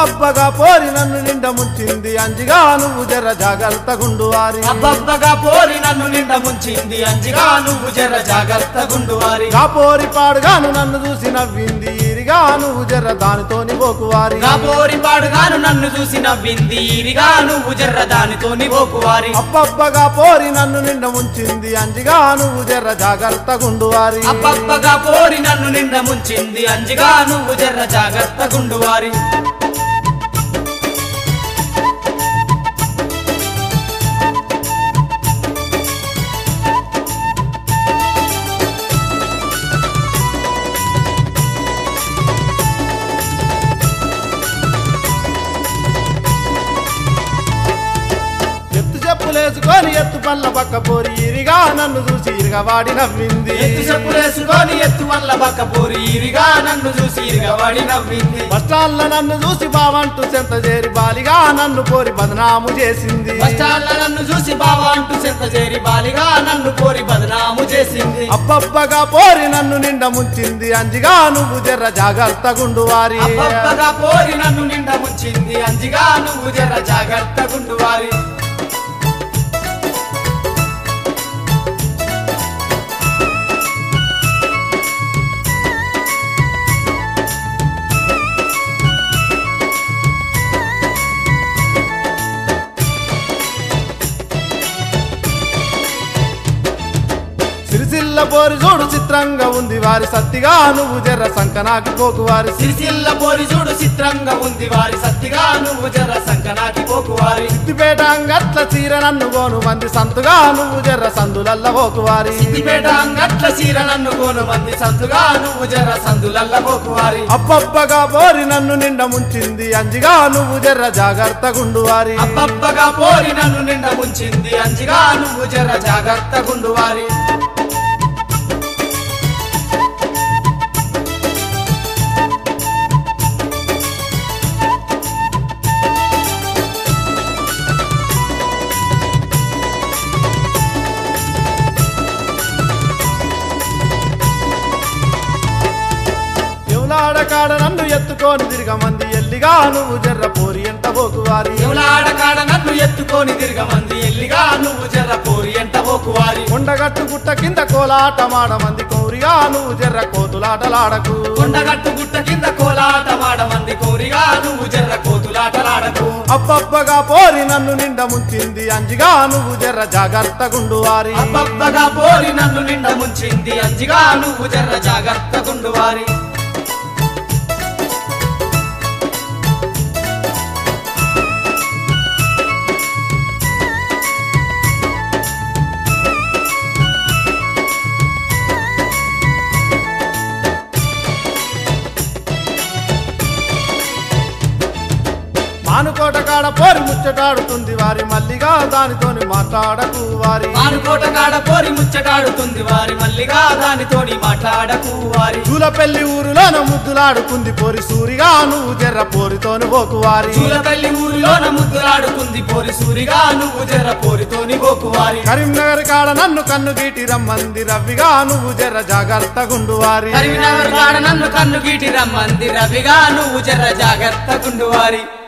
అబ్బబ్బగా పోరి నన్ను నిండ ముంచింది అంజిగా నువ్వు జర జాగ్రత్త గుండువారి అబ్బబ్బగా పోరి నన్ను నిండ ముంచింది అంజిగా నువ్వు జర జాగ్రత్త గుండువారి గా పోరి పాడుగాను నన్ను చూసి నవ్వింది ఈరిగా నువ్వు జర దానితోని పోకువారి నా పోరి పాడుగాను నన్ను చూసి నవ్వింది ఈరిగా నువ్వు జర్ర దానితోని ఓకువారి అబ్బబ్బగా పోరి నన్ను నిండ ముంచింది అంజిగా నువ్వు జర జాగ్రత్త గుండువారి అబ్బబ్బగా పోరి నన్ను నిండ ముంచింది అంజిగా నువ్వు జర్ర జాగ్రత్త గుండువారి ఎత్తు చెప్పులేసుకొని ఎత్తు పళ్ళ పక్క పోరి ఇరిగా నన్ను చూసి ఇరిగా వాడి నవ్వింది ఎత్తు చెప్పులేసుకొని ఎత్తు వల్ల బక్క పోరి ఈరిగా నన్ను చూసి ఈరిగా వాడి నవ్వింది బస్టాల్ల నన్ను చూసి బావంటూ చెంత చేరి బాలిగా నన్ను పోరి బదనాము చేసింది బస్టాండ్ల నన్ను చూసి బావా అంటూ చెంత చేరి బాలిగా నన్ను పోరి బదనాము చేసింది అబ్బబ్బగా పోరి నన్ను నిండ ముంచింది అంజిగా నువ్వు జర్ర జాగ్రత్త గుండువారి అబ్బబ్బగా పోరి నన్ను నిండ ముంచింది అంజిగా నువ్వు జర్ర జాగ్రత్త గుండువారి సిరిసిల్ల పోరి చూడు చిత్రంగా ఉంది వారి సత్తిగా నువ్వు జర్ర సంకనాకి పోకు వారి సిరిసిల్ల పోరి చూడు చిత్రంగా ఉంది వారి సత్తిగా నువ్వు జర్ర సంకనాకి పోకువారి సిద్దిపేట అంగట్ల చీర నన్ను గోను మంది సంతుగా నువ్వు జర్ర సందులల్ల పోకు వారి సిద్దిపేట అంగట్ల చీర నన్ను కోను మంది సంతుగా నువ్వు జర్ర సందులల్ల పోకువారి అబ్బబ్బగా పోరి నన్ను నిండ ముంచింది అంజిగా నువ్వు జర్ర జాగ్రత్త గుండువారి అబ్బబ్బగా పోరి నన్ను నిండ ముంచింది అంజిగా నువ్వు జర్ర జాగ్రత్త గుండువారి ఎవలాడ కాడ నన్ను ఎత్తుకొని తిరిగ మంది ఎల్లిగా నువ్వు జర్ర పోరి ఎంట పోకు వారి ఎవలాడ కాడ నన్ను ఎత్తుకొని తిరగమంది ఎల్లిగా నువ్వు జర్ర పోరి ఎంట పోకువారి కొండగట్టు గుట్ట కింద కోలాట మాడ మంది కోరిగా నువ్వు జర్ర కోతులాటలాడకు కొండగట్టు గుట్ట కింద కోలాట మంది కోరిగా నువ్వు జర్ర కోతులాటలాడకు అబ్బబ్బగా పోరి నన్ను నిండ ముంచింది అంజిగా నువ్వు జర్ర జాగ్రత్త గుండువారి అబ్బబ్బగా పోరి నన్ను నిండ ముంచింది అంజిగా నువ్వు జర్ర జాగ్రత్త గుండువారి మానుకోట కాడ పోరి ముచ్చటాడుతుంది వారి మల్లిగా దానితోని మాట్లాడకు వారి ఆనుకోట కాడ పోరి ముచ్చటాడుతుంది వారి మల్లిగా దానితోని మాట్లాడకు వారి చూలపెల్లి ఊరులోన ముద్దులాడుకుంది పోరి సూరిగా నువ్వు జర్ర పోరితోని పోకు వారి చూలపల్లి ఊరిలోన ముద్దులాడుకుంది పోరి సూరిగా నువ్వు జర్ర పోరితోని గోకువారి కరీంనగర్ కాడ నన్ను కన్ను గీటి రమ్మంది రవ్విగా నువ్వు జర్ర జాగ్రత్త గుండువారి కరీంనగర్ కాడ నన్ను కన్ను గీటి రమ్మంది రవిగా నువ్వు జర్ర జాగ్రత్త గుండువారి